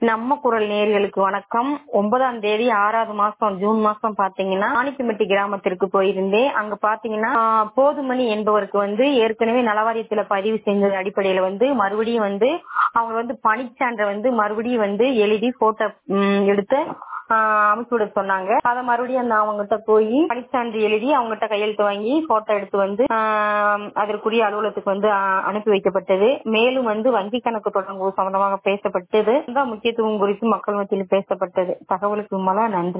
நம்ம குரல் நேர்களுக்கு வணக்கம் ஒன்பதாம் தேதி ஆறாவது மாசம் ஜூன் மாசம் பாத்தீங்கன்னா ஆணிக்குமெட்டி கிராமத்திற்கு போயிருந்தேன் அங்க பாத்தீங்கன்னா ஆஹ், போதுமணி என்பவருக்கு வந்து ஏற்கனவே நலவாரியத்துல பதிவு செஞ்ச அடிப்படையில வந்து மறுபடியும் வந்து அவங்க வந்து பணிச்சான்றை வந்து மறுபடியும் வந்து எழுதி போட்டோ எடுத்து ஆஹ், அனுப்பி விட சொன்னாங்க அத மறுபடியும் அந்த அவங்ககிட்ட போய் பணிச்சான்று எழுதி அவங்ககிட்ட கையெழுத்து வாங்கி போட்டோ எடுத்து வந்து ஆஹ், அதற்குரிய அலுவலகத்துக்கு வந்து ஆஹ், அனுப்பி வைக்கப்பட்டது மேலும் வந்து வங்கி கணக்கு தொடங்குவது சம்பந்தமாக பேசப்பட்டது இந்த முக்கியத்துவம் குறித்து மக்கள் மத்தியில் பேசப்பட்டது தகவலுக்கு மலா நன்றி